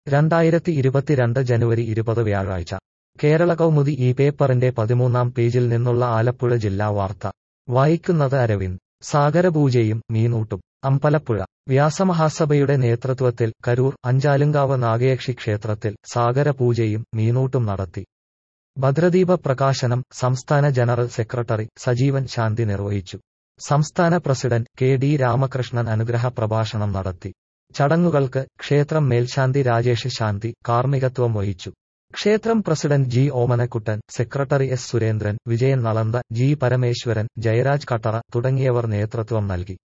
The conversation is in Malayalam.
രണ്ടായിരത്തി ഇരുപത്തിരണ്ട് ജനുവരി ഇരുപത് വ്യാഴാഴ്ച കേരള കൗമുദി ഈ പേപ്പറിന്റെ പതിമൂന്നാം പേജിൽ നിന്നുള്ള ആലപ്പുഴ ജില്ലാ വാർത്ത വായിക്കുന്നത് അരവിന്ദ് സാഗരപൂജയും മീനൂട്ടും അമ്പലപ്പുഴ വ്യാസമഹാസഭയുടെ നേതൃത്വത്തിൽ കരൂർ അഞ്ചാലുങ്കാവ് നാഗയക്ഷി ക്ഷേത്രത്തിൽ സാഗരപൂജയും മീനൂട്ടും നടത്തി ഭദ്രദീപ പ്രകാശനം സംസ്ഥാന ജനറൽ സെക്രട്ടറി സജീവൻ ശാന്തി നിർവഹിച്ചു സംസ്ഥാന പ്രസിഡന്റ് കെ ഡി രാമകൃഷ്ണൻ അനുഗ്രഹ പ്രഭാഷണം നടത്തി ചടങ്ങുകൾക്ക് ക്ഷേത്രം മേൽശാന്തി രാജേഷ് ശാന്തി കാർമ്മികത്വം വഹിച്ചു ക്ഷേത്രം president G Omanakuttan secretary S Surendran Vijayan Nalanda G Parameswaran Jayaraj Kattara തുടങ്ങിയവർ നേതൃത്വം നൽകി